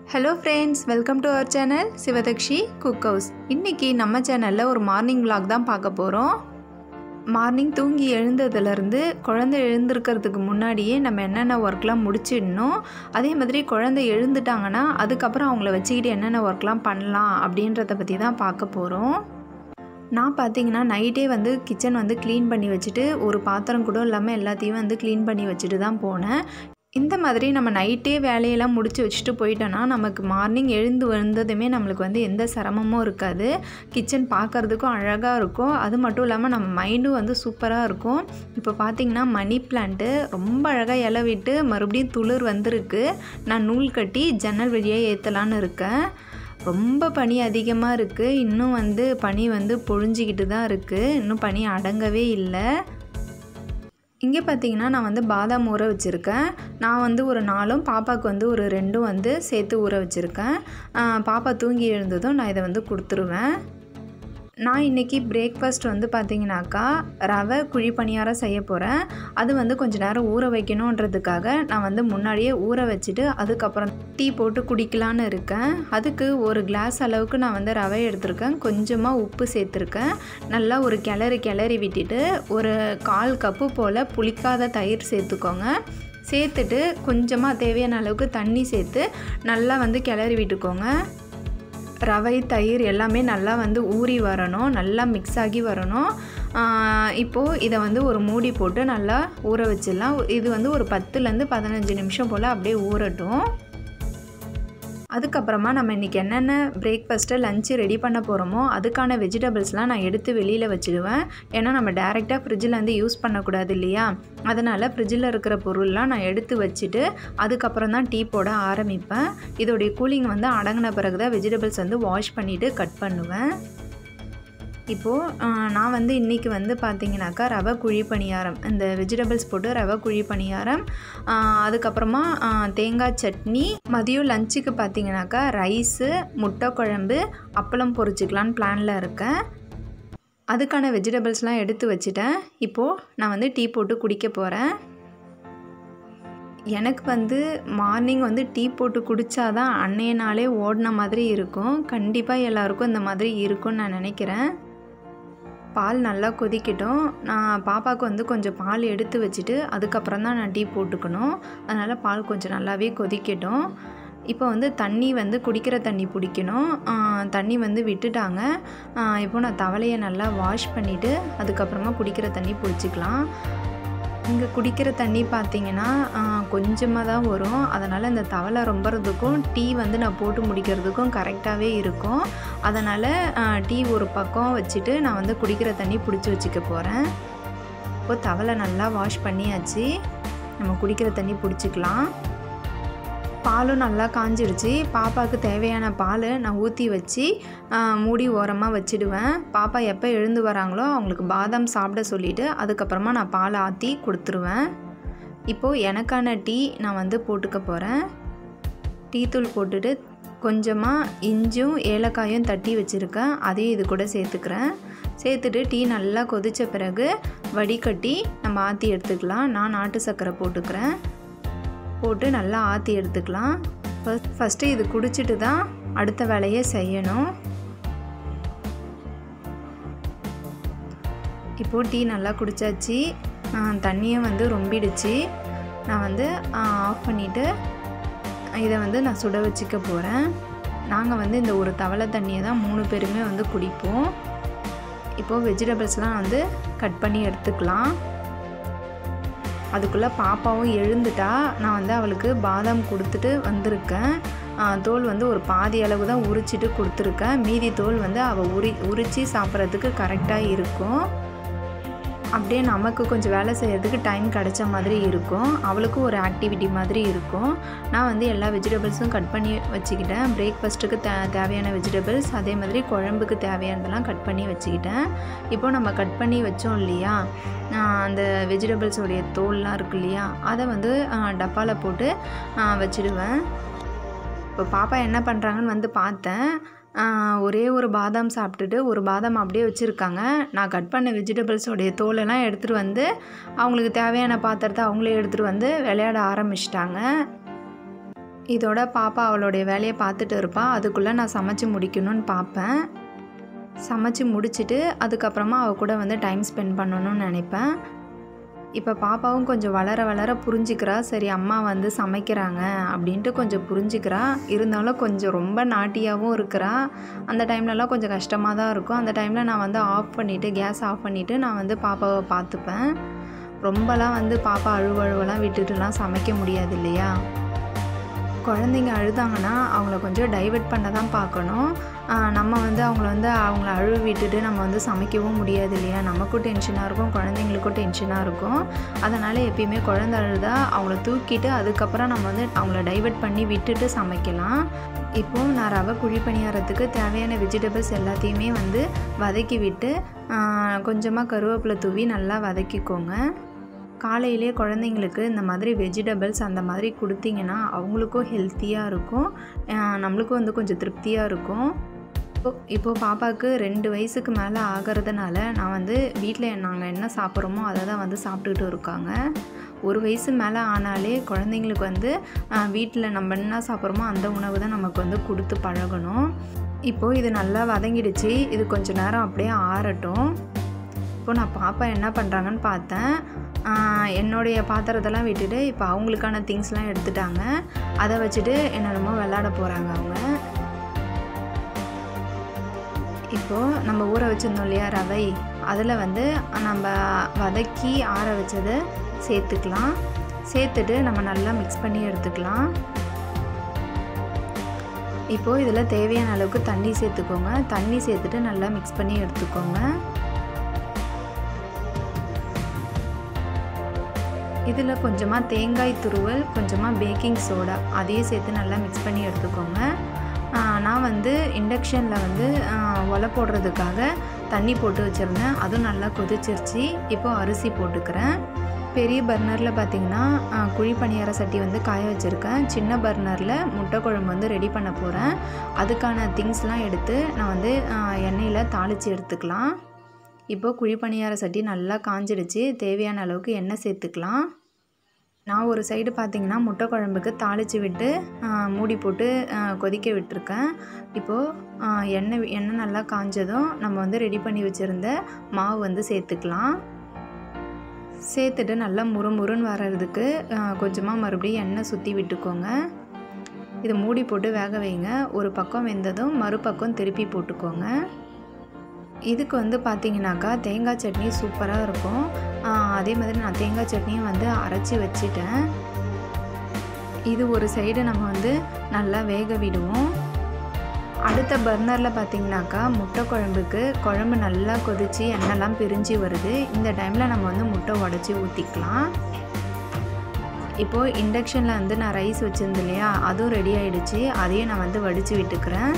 hello friends welcome to our channel Sivadakshi cook house இன்றைக்கி நம்ம சேனலில் ஒரு மார்னிங் vlog தான் பார்க்க போகிறோம் மார்னிங் தூங்கி எழுந்ததுலேருந்து குழந்தை எழுந்திருக்கிறதுக்கு முன்னாடியே நம்ம என்னென்ன ஒர்க்லாம் முடிச்சிடணும் அதே மாதிரி குழந்தை எழுந்துட்டாங்கன்னா அதுக்கப்புறம் அவங்கள வச்சுக்கிட்டு என்னென்ன ஒர்க்லாம் பண்ணலாம் அப்படின்றத பற்றி தான் பார்க்க போகிறோம் நான் பார்த்தீங்கன்னா நைட்டே வந்து கிச்சன் வந்து க்ளீன் பண்ணி வச்சுட்டு ஒரு பாத்திரம் கூட இல்லாமல் எல்லாத்தையும் வந்து க்ளீன் பண்ணி வச்சுட்டு தான் போனேன் இந்த மாதிரி நம்ம நைட்டே வேலையெல்லாம் முடிச்சு வச்சுட்டு போயிட்டோன்னா நமக்கு மார்னிங் எழுந்து வந்ததுமே நம்மளுக்கு வந்து எந்த சிரமமும் இருக்காது கிச்சன் பார்க்குறதுக்கும் அழகாக இருக்கும் அது மட்டும் இல்லாமல் நம்ம மைண்டும் வந்து சூப்பராக இருக்கும் இப்போ பார்த்திங்கன்னா மணி பிளான்ட்டு ரொம்ப அழகாக இலை விட்டு மறுபடியும் துளிர் வந்திருக்கு நான் நூல் கட்டி ஜன்னல் வழியாக ஏற்றலான்னு இருக்கேன் ரொம்ப பனி அதிகமாக இருக்குது இன்னும் வந்து பனி வந்து பொழிஞ்சிக்கிட்டு தான் இருக்குது இன்னும் பனி அடங்கவே இல்லை இங்கே பார்த்தீங்கன்னா நான் வந்து பாதாம் ஊற வச்சுருக்கேன் நான் வந்து ஒரு நாலும் பாப்பாவுக்கு வந்து ஒரு ரெண்டும் வந்து சேர்த்து ஊற வச்சுருக்கேன் பாப்பா தூங்கி எழுந்ததும் நான் இதை வந்து கொடுத்துருவேன் நான் இன்றைக்கி பிரேக்ஃபாஸ்ட் வந்து பார்த்தீங்கன்னாக்கா ரவை குழி பணியாரம் செய்ய போகிறேன் அது வந்து கொஞ்ச நேரம் ஊற வைக்கணுன்றதுக்காக நான் வந்து முன்னாடியே ஊற வச்சுட்டு அதுக்கப்புறம் டீ போட்டு குடிக்கலான்னு இருக்கேன் அதுக்கு ஒரு கிளாஸ் அளவுக்கு நான் வந்து ரவை எடுத்திருக்கேன் கொஞ்சமாக உப்பு சேர்த்துருக்கேன் நல்லா ஒரு கிளறி கிளறி விட்டுட்டு ஒரு கால் கப்பு போல் புளிக்காத தயிர் சேர்த்துக்கோங்க சேர்த்துட்டு கொஞ்சமாக தேவையான அளவுக்கு தண்ணி சேர்த்து நல்லா வந்து கிளறி விட்டுக்கோங்க ரவை தயிர் எல்லாமே நல்லா வந்து ஊறி வரணும் நல்லா மிக்ஸ் ஆகி வரணும் இப்போது இதை வந்து ஒரு மூடி போட்டு நல்லா ஊற வச்சிடலாம் இது வந்து ஒரு பத்துலேருந்து பதினஞ்சு நிமிஷம் போல் அப்படியே ஊறட்டும் அதுக்கப்புறமா நம்ம இன்றைக்கி என்னென்ன பிரேக்ஃபாஸ்ட்டு லஞ்சு ரெடி பண்ண போகிறோமோ அதுக்கான வெஜிடபிள்ஸ்லாம் நான் எடுத்து வெளியில் வச்சுடுவேன் ஏன்னா நம்ம டேரெக்டாக ஃப்ரிட்ஜில் வந்து யூஸ் பண்ணக்கூடாது இல்லையா அதனால் ஃப்ரிட்ஜில் இருக்கிற பொருள்லாம் நான் எடுத்து வச்சுட்டு அதுக்கப்புறம் தான் டீ போட ஆரம்பிப்பேன் இதோடைய கூலிங் வந்து அடங்கின பிறகு தான் வெஜிடபிள்ஸ் வந்து வாஷ் பண்ணிவிட்டு கட் பண்ணுவேன் இப்போது நான் வந்து இன்றைக்கி வந்து பார்த்தீங்கன்னாக்கா ரவை குழி பணியாரம் இந்த வெஜிடபிள்ஸ் போட்டு ரவை குழி பணியாரம் அதுக்கப்புறமா தேங்காய் சட்னி மதியம் லஞ்சுக்கு பார்த்தீங்கன்னாக்கா ரைஸு முட்டை குழம்பு அப்பளம் பொரிச்சிக்கலான்னு பிளானில் இருக்கேன் அதுக்கான வெஜிடபிள்ஸ்லாம் எடுத்து வச்சுட்டேன் இப்போது நான் வந்து டீ போட்டு குடிக்க போகிறேன் எனக்கு வந்து மார்னிங் வந்து டீ போட்டு குடித்தாதான் அன்னைய நாளே ஓடின மாதிரி இருக்கும் கண்டிப்பாக எல்லாருக்கும் இந்த மாதிரி இருக்கும்னு நான் நினைக்கிறேன் பால் நல்லா கொதிக்கட்டும் நான் பாப்பாவுக்கு வந்து கொஞ்சம் பால் எடுத்து வச்சுட்டு அதுக்கப்புறம் தான் நான் டீ போட்டுக்கணும் அதனால் பால் கொஞ்சம் நல்லாவே கொதிக்கட்டும் இப்போ வந்து தண்ணி வந்து குடிக்கிற தண்ணி பிடிக்கணும் தண்ணி வந்து விட்டுட்டாங்க இப்போ நான் தவளையை நல்லா வாஷ் பண்ணிவிட்டு அதுக்கப்புறமா குடிக்கிற தண்ணி பிடிச்சிக்கலாம் இங்கே குடிக்கிற தண்ணி பார்த்தீங்கன்னா கொஞ்சமாக தான் வரும் அதனால் இந்த தவளை ரொம்பறதுக்கும் டீ வந்து நான் போட்டு முடிக்கிறதுக்கும் கரெக்டாகவே இருக்கும் அதனால் டீ ஒரு பக்கம் வச்சுட்டு நான் வந்து குடிக்கிற தண்ணி பிடிச்சி வச்சுக்க போகிறேன் இப்போது தவளை நல்லா வாஷ் பண்ணியாச்சு நம்ம குடிக்கிற தண்ணி பிடிச்சிக்கலாம் பாலும் நல்லா காஞ்சிடுச்சு பாப்பாவுக்கு தேவையான பால் நான் ஊற்றி வச்சு மூடி ஓரமாக வச்சுடுவேன் பாப்பா எப்போ எழுந்து வராங்களோ அவங்களுக்கு பாதாம் சாப்பிட சொல்லிவிட்டு அதுக்கப்புறமா நான் பால் ஆற்றி கொடுத்துருவேன் இப்போது எனக்கான டீ நான் வந்து போட்டுக்க போகிறேன் டீ தூள் போட்டுட்டு கொஞ்சமாக இஞ்சும் ஏலக்காயும் தட்டி வச்சுருக்கேன் அதையும் இது கூட சேர்த்துக்கிறேன் சேர்த்துட்டு டீ நல்லா கொதித்த பிறகு வடிகட்டி நம்ம ஆற்றி எடுத்துக்கலாம் நான் நாட்டு சர்க்கரை போட்டுக்கிறேன் போட்டு நல்லா ஆற்றி எடுத்துக்கலாம் ஃபஸ்ட் ஃபஸ்ட்டு இது குடிச்சிட்டு தான் அடுத்த வேலையை செய்யணும் இப்போது டீ நல்லா குடித்தாச்சு தண்ணியும் வந்து ரொம்பிடுச்சு நான் வந்து ஆஃப் பண்ணிவிட்டு இதை வந்து நான் சுட வச்சுக்க போகிறேன் நாங்கள் வந்து இந்த ஒரு தவளை தண்ணியை தான் மூணு பேருமே வந்து குடிப்போம் இப்போது வெஜிடபிள்ஸ்லாம் வந்து கட் பண்ணி எடுத்துக்கலாம் அதுக்குள்ளே பாப்பாவும் எழுந்துட்டா நான் வந்து அவளுக்கு பாதாம் கொடுத்துட்டு வந்திருக்கேன் தோல் வந்து ஒரு பாதி அளவு தான் உரிச்சிட்டு கொடுத்துருக்கேன் மீதி தோல் வந்து அவள் உரி உரித்து சாப்பிட்றதுக்கு கரெக்டாக இருக்கும் அப்படியே நமக்கு கொஞ்சம் வேலை செய்கிறதுக்கு டைம் கிடைச்ச மாதிரி இருக்கும் அவளுக்கும் ஒரு ஆக்டிவிட்டி மாதிரி இருக்கும் நான் வந்து எல்லா வெஜிடபிள்ஸும் கட் பண்ணி வச்சுக்கிட்டேன் பிரேக்ஃபாஸ்ட்டுக்கு தே தேவையான வெஜிடபிள்ஸ் அதே மாதிரி குழம்புக்கு தேவையானதெல்லாம் கட் பண்ணி வச்சுக்கிட்டேன் இப்போது நம்ம கட் பண்ணி வச்சோம் இல்லையா அந்த வெஜிடபிள்ஸோடைய தோல்லாம் இருக்கு இல்லையா அதை வந்து டப்பாவில் போட்டு வச்சுடுவேன் இப்போ பாப்பா என்ன பண்ணுறாங்கன்னு வந்து பார்த்தேன் ஒரே ஒரு பாதாம் சாப்பிட்டுட்டு ஒரு பாதாம் அப்படியே வச்சுருக்காங்க நான் கட் பண்ண வெஜிடபிள்ஸோடைய தோலெல்லாம் எடுத்துகிட்டு வந்து அவங்களுக்கு தேவையான பாத்திரத்தை அவங்களே எடுத்துகிட்டு வந்து விளையாட ஆரம்பிச்சிட்டாங்க இதோட பாப்பா அவளுடைய வேலையை பார்த்துட்டு இருப்பா அதுக்குள்ளே நான் சமைச்சு முடிக்கணும்னு பார்ப்பேன் சமைச்சு முடிச்சுட்டு அதுக்கப்புறமா அவள் கூட வந்து டைம் ஸ்பெண்ட் பண்ணணும்னு நினைப்பேன் இப்போ பாப்பாவும் கொஞ்சம் வளர வளர புரிஞ்சுக்கிறா சரி அம்மா வந்து சமைக்கிறாங்க அப்படின்ட்டு கொஞ்சம் புரிஞ்சுக்கிறா இருந்தாலும் கொஞ்சம் ரொம்ப நாட்டியாகவும் இருக்கிறா அந்த டைம்லலாம் கொஞ்சம் கஷ்டமாக தான் இருக்கும் அந்த டைமில் நான் வந்து ஆஃப் பண்ணிவிட்டு கேஸ் ஆஃப் பண்ணிவிட்டு நான் வந்து பாப்பாவை பார்த்துப்பேன் ரொம்பலாம் வந்து பாப்பா அழுவழுவெல்லாம் விட்டுட்டுலாம் சமைக்க முடியாது இல்லையா குழந்தைங்க அழுதாங்கன்னா அவங்கள கொஞ்சம் டைவெர்ட் பண்ண தான் பார்க்கணும் நம்ம வந்து அவங்கள வந்து அவங்கள அழுவ விட்டுட்டு நம்ம வந்து சமைக்கவும் முடியாது இல்லையா நமக்கும் டென்ஷனாக இருக்கும் குழந்தைங்களுக்கும் டென்ஷனாக இருக்கும் அதனால் எப்பயுமே குழந்த அழுதா அவங்கள தூக்கிட்டு அதுக்கப்புறம் நம்ம வந்து அவங்கள டைவெர்ட் பண்ணி விட்டுட்டு சமைக்கலாம் இப்போது நான் ரவை குழி பணியாரத்துக்கு தேவையான வெஜிடபிள்ஸ் எல்லாத்தையுமே வந்து வதக்கி விட்டு கொஞ்சமாக கருவேப்பிலை தூவி நல்லா வதக்கிக்கோங்க காலையிலே குழந்தைங்களுக்கு இந்த மாதிரி வெஜிடபிள்ஸ் அந்த மாதிரி கொடுத்தீங்கன்னா அவங்களுக்கும் ஹெல்த்தியாக இருக்கும் நம்மளுக்கும் வந்து கொஞ்சம் திருப்தியாக இருக்கும் இப்போ இப்போது பாப்பாவுக்கு ரெண்டு வயசுக்கு மேலே ஆகிறதுனால நான் வந்து வீட்டில் நாங்கள் என்ன சாப்பிட்றோமோ அதை தான் வந்து சாப்பிட்டுக்கிட்டு இருக்காங்க ஒரு வயசு மேலே ஆனாலே குழந்தைங்களுக்கு வந்து வீட்டில் நம்ம என்ன சாப்பிட்றோமோ அந்த உணவு தான் நமக்கு வந்து கொடுத்து பழகணும் இப்போது இது நல்லா வதங்கிடுச்சு இது கொஞ்சம் நேரம் அப்படியே ஆறட்டும் இப்போ நான் பாப்பா என்ன பண்ணுறாங்கன்னு பார்த்தேன் என்னுடைய பாத்திரத்தெல்லாம் விட்டுட்டு இப்போ அவங்களுக்கான திங்ஸ்லாம் எடுத்துட்டாங்க அதை வச்சுட்டு என்னென்னமோ விளாட போகிறாங்க அவங்க இப்போது நம்ம ஊற வச்சுருந்தோம் இல்லையா ரவை அதில் வந்து நம்ம வதக்கி ஆற வச்சதை சேர்த்துக்கலாம் சேர்த்துட்டு நம்ம நல்லா மிக்ஸ் பண்ணி எடுத்துக்கலாம் இப்போது இதில் தேவையான அளவுக்கு தண்ணி சேர்த்துக்கோங்க தண்ணி சேர்த்துட்டு நல்லா மிக்ஸ் பண்ணி எடுத்துக்கோங்க இதில் கொஞ்சமாக தேங்காய் துருவல் கொஞ்சமாக பேக்கிங் சோடா அதையும் சேர்த்து நல்லா மிக்ஸ் பண்ணி எடுத்துக்கோங்க நான் வந்து இண்டக்ஷனில் வந்து ஒலை போடுறதுக்காக தண்ணி போட்டு வச்சுருந்தேன் அதுவும் நல்லா கொதிச்சிருச்சு இப்போது அரிசி போட்டுக்கிறேன் பெரிய பர்னரில் பார்த்திங்கன்னா குழி பணியார சட்டி வந்து காய வச்சுருக்கேன் சின்ன பர்னரில் முட்டை குழம்பு வந்து ரெடி பண்ண போகிறேன் அதுக்கான திங்ஸ்லாம் எடுத்து நான் வந்து எண்ணெயில் தாளித்து எடுத்துக்கலாம் இப்போது குழி பணியார சட்டி நல்லா காஞ்சிடுச்சு தேவையான அளவுக்கு எண்ணெய் சேர்த்துக்கலாம் நான் ஒரு சைடு பார்த்திங்கன்னா முட்டை குழம்புக்கு தாளித்து விட்டு மூடி போட்டு கொதிக்க விட்டுருக்கேன் இப்போது எண்ணெய் எண்ணெய் நல்லா காஞ்சதும் நம்ம வந்து ரெடி பண்ணி வச்சுருந்த மாவு வந்து சேர்த்துக்கலாம் சேர்த்துட்டு நல்லா முறுமுறுன்னு வர்றதுக்கு கொஞ்சமாக மறுபடியும் எண்ணெய் சுற்றி விட்டுக்கோங்க இதை மூடி போட்டு வேக வைங்க ஒரு பக்கம் வெந்ததும் மறுபக்கம் திருப்பி போட்டுக்கோங்க இதுக்கு வந்து பார்த்தீங்கன்னாக்கா தேங்காய் சட்னி சூப்பராக இருக்கும் அதே மாதிரி நான் தேங்காய் சட்னியும் வந்து அரைச்சி வச்சிட்டேன் இது ஒரு சைடு நம்ம வந்து நல்லா வேக விடுவோம் அடுத்த பர்னரில் பார்த்தீங்கன்னாக்கா முட்டை குழம்புக்கு குழம்பு நல்லா கொதித்து எண்ணெய்லாம் பிரிஞ்சு வருது இந்த டைமில் நம்ம வந்து முட்டை உடச்சி ஊற்றிக்கலாம் இப்போது இண்டக்ஷனில் வந்து நான் ரைஸ் வச்சுருந்தேன் இல்லையா அதுவும் ரெடி ஆகிடுச்சு அதையும் நான் வந்து வடித்து விட்டுக்கிறேன்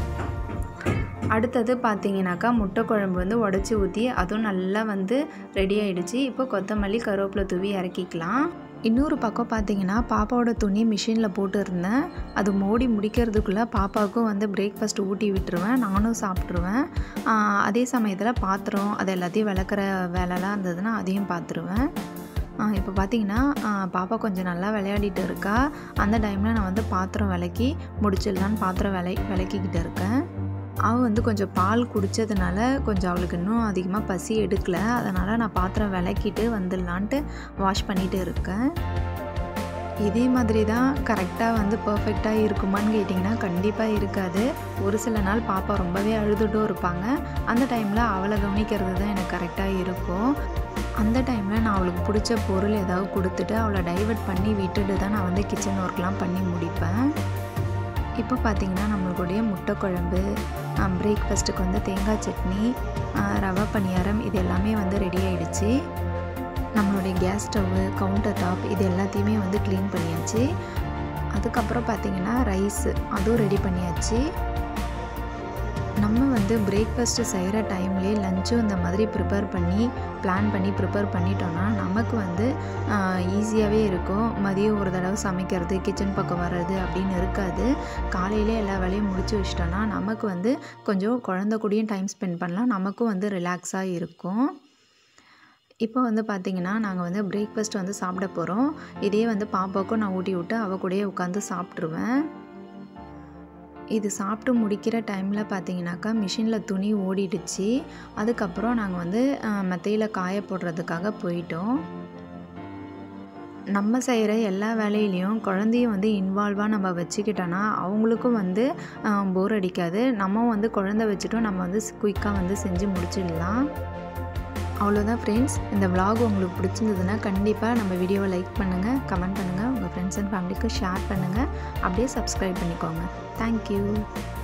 அடுத்தது பார்த்தீங்கன்னாக்கா முட்டை குழம்பு வந்து உடச்சி ஊற்றி அதுவும் நல்லா வந்து ரெடி ஆகிடுச்சு இப்போ கொத்தமல்லி கருவேப்பிலை தூவி இறக்கிக்கலாம் இன்னொரு பக்கம் பார்த்தீங்கன்னா பாப்பாவோட துணி மிஷினில் போட்டு இருந்தேன் அது மோடி முடிக்கிறதுக்குள்ளே பாப்பாவுக்கும் வந்து பிரேக்ஃபாஸ்ட் ஊட்டி விட்டுருவேன் நானும் சாப்பிட்ருவேன் அதே சமயத்தில் பாத்திரம் அது எல்லாத்தையும் விளக்குற வேலைலாம் இருந்ததுன்னா அதையும் பார்த்துருவேன் இப்போ பார்த்தீங்கன்னா பாப்பா கொஞ்சம் நல்லா விளையாடிட்டு இருக்கா அந்த டைமில் நான் வந்து பாத்திரம் விளக்கி முடிச்சிடலான்னு பாத்திரம் விளை விளக்கிக்கிட்டு இருக்கேன் அவள் வந்து கொஞ்சம் பால் குடித்ததுனால கொஞ்சம் அவளுக்கு இன்னும் அதிகமாக பசி எடுக்கலை அதனால் நான் பாத்திரம் விளக்கிட்டு வந்துடலான்ட்டு வாஷ் பண்ணிகிட்டு இருக்கேன் இதே மாதிரி தான் கரெக்டாக வந்து பர்ஃபெக்டாக இருக்குமான்னு கேட்டிங்கன்னா கண்டிப்பாக இருக்காது ஒரு சில நாள் பாப்பா ரொம்பவே அழுதுட்டும் இருப்பாங்க அந்த டைமில் அவளை கவனிக்கிறது தான் எனக்கு கரெக்டாக இருக்கும் அந்த டைமில் நான் அவளுக்கு பிடிச்ச பொருள் ஏதாவது கொடுத்துட்டு அவளை டைவர்ட் பண்ணி விட்டுட்டு தான் நான் வந்து கிச்சன் ஒர்க்லாம் பண்ணி முடிப்பேன் இப்போ பார்த்திங்கன்னா நம்மளுடைய முட்டை குழம்பு பிரேக்ஃபாஸ்ட்டுக்கு வந்து தேங்காய் சட்னி ரவை பணியாரம் இது எல்லாமே வந்து ரெடி ஆகிடுச்சு நம்மளுடைய கேஸ் ஸ்டவ்வு கவுண்டர் டாப் இது எல்லாத்தையுமே வந்து க்ளீன் பண்ணியாச்சு அதுக்கப்புறம் பார்த்திங்கன்னா ரைஸ் அதுவும் ரெடி பண்ணியாச்சு நம்ம வந்து பிரேக்ஃபாஸ்ட்டு செய்கிற டைம்லேயே லஞ்சும் இந்த மாதிரி ப்ரிப்பேர் பண்ணி பிளான் பண்ணி ப்ரிப்பேர் பண்ணிட்டோன்னா நமக்கு வந்து ஈஸியாகவே இருக்கும் மதியம் ஒரு தடவை சமைக்கிறது கிச்சன் பக்கம் வர்றது அப்படின்னு இருக்காது காலையிலே எல்லா வேலையும் முடிச்சு வச்சிட்டோன்னா நமக்கு வந்து கொஞ்சம் குழந்த கூடயும் டைம் ஸ்பெண்ட் பண்ணலாம் நமக்கும் வந்து ரிலாக்ஸாக இருக்கும் இப்போ வந்து பார்த்திங்கன்னா நாங்கள் வந்து பிரேக்ஃபாஸ்ட் வந்து சாப்பிட போகிறோம் இதே வந்து பாப்பாவுக்கும் நான் ஊட்டி விட்டு அவள் கூடயே உட்காந்து சாப்பிட்ருவேன் இது சாப்பிட்டு முடிக்கிற டைமில் பார்த்தீங்கன்னாக்கா மிஷினில் துணி ஓடிடுச்சு அதுக்கப்புறம் நாங்கள் வந்து மெத்தையில் காய போடுறதுக்காக போயிட்டோம் நம்ம செய்கிற எல்லா வேலையிலையும் குழந்தையும் வந்து இன்வால்வாக நம்ம வச்சுக்கிட்டோன்னா அவங்களுக்கும் வந்து போர் அடிக்காது நம்ம வந்து குழந்தை வச்சுட்டும் நம்ம வந்து குயிக்காக வந்து செஞ்சு முடிச்சிடலாம் அவ்வளோதான் ஃப்ரெண்ட்ஸ் இந்த விலாக் உங்களுக்கு பிடிச்சிருந்ததுன்னா கண்டிப்பாக நம்ம வீடியோவை லைக் பண்ணுங்கள் கமெண்ட் பண்ணுங்கள் உங்கள் ஃப்ரெண்ட்ஸ் அண்ட் ஃபேமிலிக்கு ஷேர் பண்ணுங்கள் அப்படியே சப்ஸ்கிரைப் பண்ணிக்கோங்க தேங்க்யூ